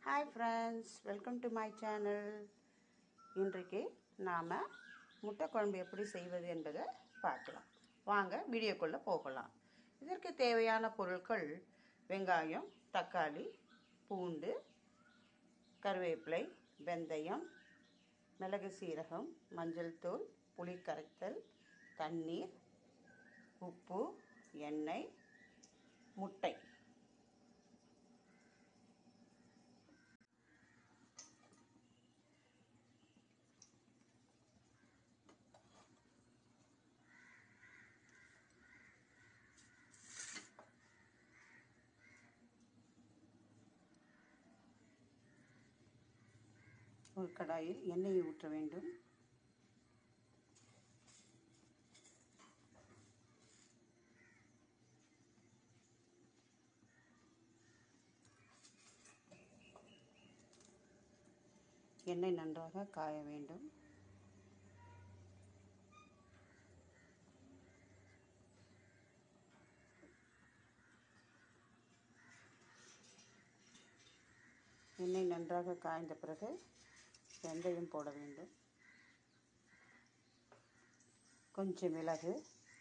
hi friends welcome to my channel இன்றைக்கு நாம் முட்டை குழம்பு எப்படி செய்வது என்பதை பார்க்கலாம் வாங்க வீடியோக்குள்ளே போகலாம் இதற்கு தேவையான பொருட்கள் வெங்காயம் தக்காளி பூண்டு கருவேப்பிலை வெந்தயம் மிளகு சீரகம் மஞ்சள் தூள் புளி கரைத்தல் தண்ணீர் உப்பு எண்ணெய் முட்டை ஒரு கடாயில் எண்ணெயை ஊற்ற வேண்டும் எண்ணெய் நன்றாக காய வேண்டும் எண்ணெய் நன்றாக காய்ந்த பிறகு வெந்தயம் போட வேண்டும் கொஞ்சம் மிளகு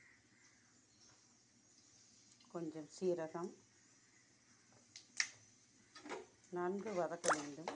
கொஞ்சம் சீரகம் நன்கு வதக்க வேண்டும்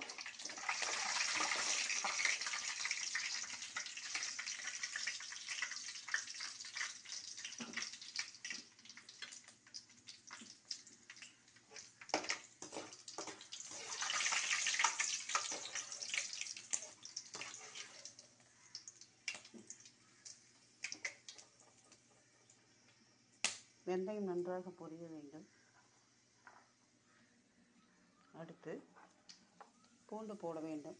வெந்தயம் நன்றாக பொரிய வேண்டும் அடுத்து பூண்டு போட வேண்டும்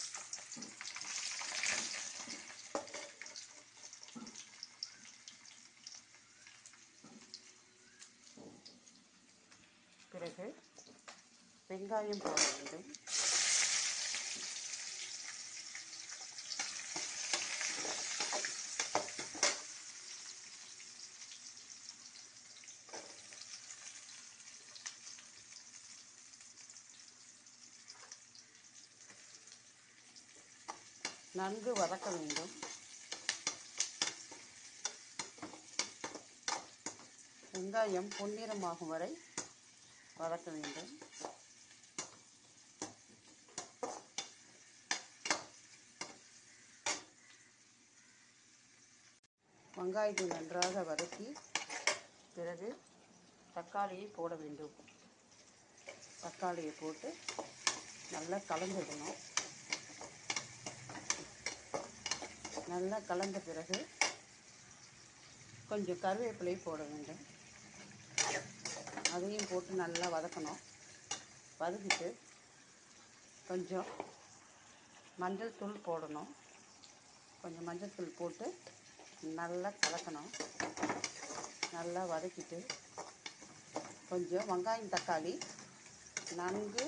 பிறகு வெங்காயம் போட வேண்டும் நன்கு வதக்க வேண்டும் வெங்காயம் பொன்னிறமாகும் வரை வதக்க வேண்டும் வெங்காயத்தை நன்றாக வதக்கி பிறகு தக்காளியை போட வேண்டும் தக்காளியை போட்டு நல்லா கலந்துடணும் நல்லா கலந்த பிறகு கொஞ்சம் கருவேப்பிலை போட வேண்டும் அதையும் போட்டு நல்லா வதக்கணும் வதக்கிட்டு கொஞ்சம் மஞ்சள் தூள் போடணும் கொஞ்சம் மஞ்சள் தூள் போட்டு நல்லா கலக்கணும் நல்லா வதக்கிட்டு கொஞ்சம் வெங்காயம் தக்காளி நன்கு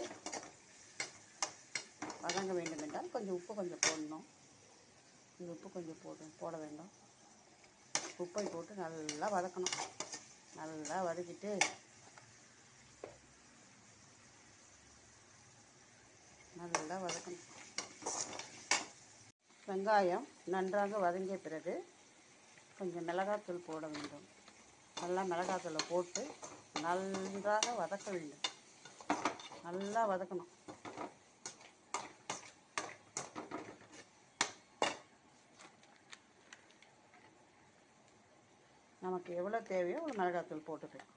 வதங்க வேண்டும் என்றால் கொஞ்சம் உப்பு கொஞ்சம் போடணும் இந்த உப்பு கொஞ்சம் போடு போட வேண்டும் உப்பை போட்டு நல்லா வதக்கணும் நல்லா வதக்கிட்டு நல்லா வதக்கணும் வெங்காயம் நன்றாக வதங்கிய பிறகு கொஞ்சம் மிளகாத்தூள் போட வேண்டும் நல்லா மிளகாத்தூளை போட்டு நன்றாக வதக்க வேண்டும் நல்லா வதக்கணும் நமக்கு எவ்வளோ தேவையோ அவ்வளோ மிளகாத்தூள் போட்டுக்கலாம்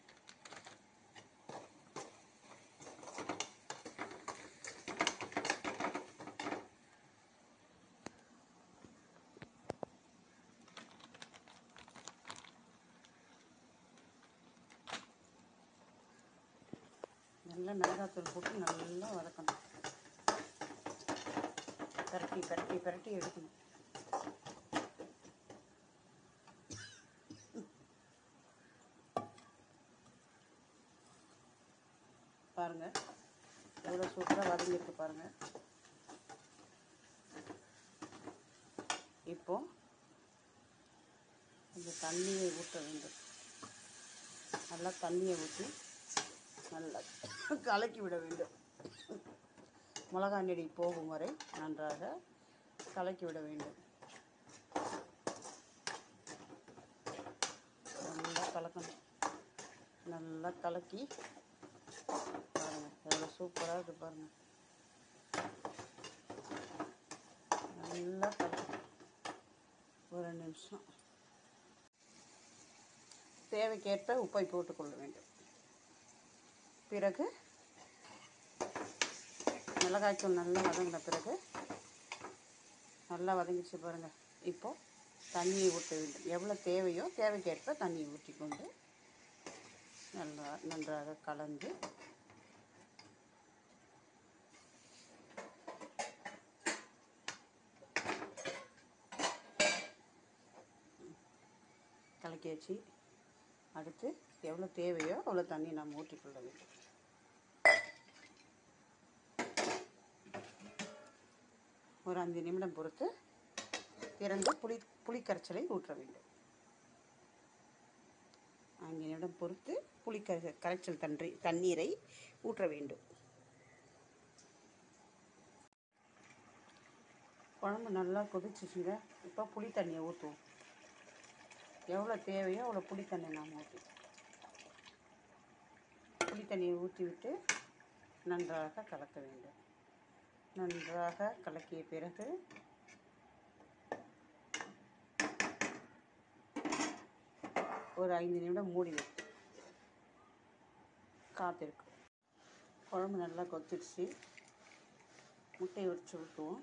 நல்லா மிளகாத்தூள் போட்டு நல்லா வதக்கணும் பரட்டி பரட்டி பரட்டி எடுக்கணும் பாருங்கள் எவ்வளோ சூப்பராக வதங்கியிருக்கு பாருங்கள் இப்போ கொஞ்சம் தண்ணியை ஊற்ற வேண்டும் நல்லா தண்ணியை ஊற்றி நல்லா கலக்கி விட வேண்டும் மிளகாய் நெடி போகும் வரை நன்றாக கலக்கி விட வேண்டும் நல்லா கலக்கணும் நல்லா கலக்கி பாருங்கள் எவ்வளோ சூப்பராக இருக்குது பாருங்கள் நல்லா கலக்கணும் ஒரு ரெண்டு நிமிஷம் தேவைக்கேற்ப உப்பை போட்டுக்கொள்ள வேண்டும் பிறகு மிளகாய்த்தூள் நல்லா வதங்கின பிறகு நல்லா வதங்கிச்சு பாருங்கள் இப்போது தண்ணியை ஊற்ற வேண்டும் எவ்வளோ தேவையோ தேவைக்கேற்ப தண்ணியை ஊற்றிக்கொண்டு நல்லா நன்றாக கலந்து கலக்கி வச்சு அடுத்து எவ்வளோ தேவையோ அவ்வளோ தண்ணி நாம் ஊற்றிக்கொள்ள வேண்டும் ஒரு அஞ்சு நிமிடம் பொறுத்து திறந்து புளி புளிக்கரைச்சலை ஊற்ற வேண்டும் அஞ்சு நிமிடம் பொறுத்து புளிக்கரை கரைச்சல் தன்றி தண்ணீரை ஊற்ற வேண்டும் குழம்பு நல்லா கொதிச்சிச்சுங்க இப்போ புளி தண்ணியை ஊற்றுவோம் எவ்வளோ தேவையோ அவ்வளோ புளி தண்ணி நாம் ஊற்றி புளி தண்ணியை ஊற்றி விட்டு நன்றாக கலக்க வேண்டும் நன்றாக கலக்கிய பிறகு ஒரு ஐந்து நிமிடம் மூடி வைத்து காத்திருக்கும் குழம்பு நல்லா கொத்திடுச்சு முட்டையை உரிச்சு ஊற்றுவோம்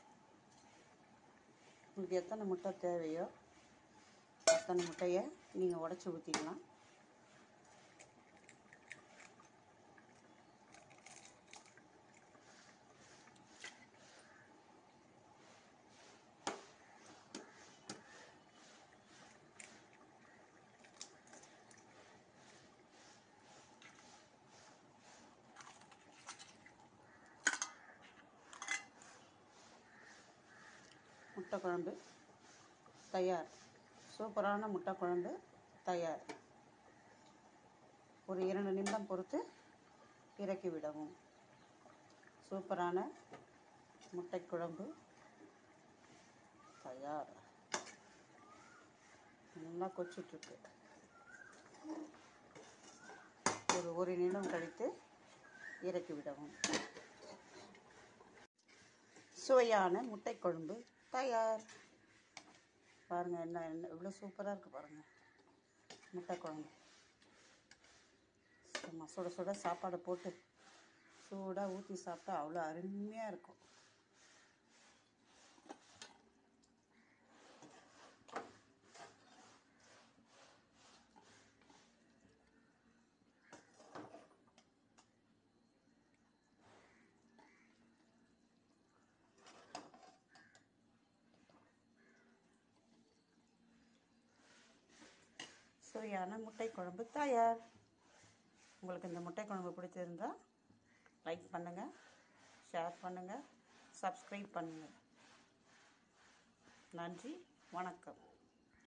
உங்களுக்கு எத்தனை முட்டை தேவையோ அத்தனை முட்டையை நீங்கள் உடச்சி ஊற்றிக்கலாம் முட்டை குழம்பு தயார் சூப்பரான முட்டை குழம்பு தயார் ஒரு இரண்டு நிமிடம் பொறுத்து இறக்கி விடவும் சூப்பரான முட்டை குழம்பு தயார் நல்லா கொச்சிட்ருக்கு ஒரு ஒரு நிமிடம் கழித்து இறக்கி விடவும் சுவையான முட்டை குழம்பு தயார் பாருங்கள் என்ன என்ன இவ்வளோ சூப்பராக இருக்குது பாருங்கள் முட்டை குழம்பு சும்மா சுட சுட சாப்பாடை போட்டு சூடாக ஊற்றி சாப்பிட்டா அவ்வளோ அருமையாக இருக்கும் சுவையான முட்டை குழம்பு தயார் உங்களுக்கு இந்த முட்டை குழம்பு பிடிச்சிருந்தா லைக் பண்ணுங்கள் ஷேர் பண்ணுங்கள் சப்ஸ்கிரைப் பண்ணுங்கள் நன்றி வணக்கம்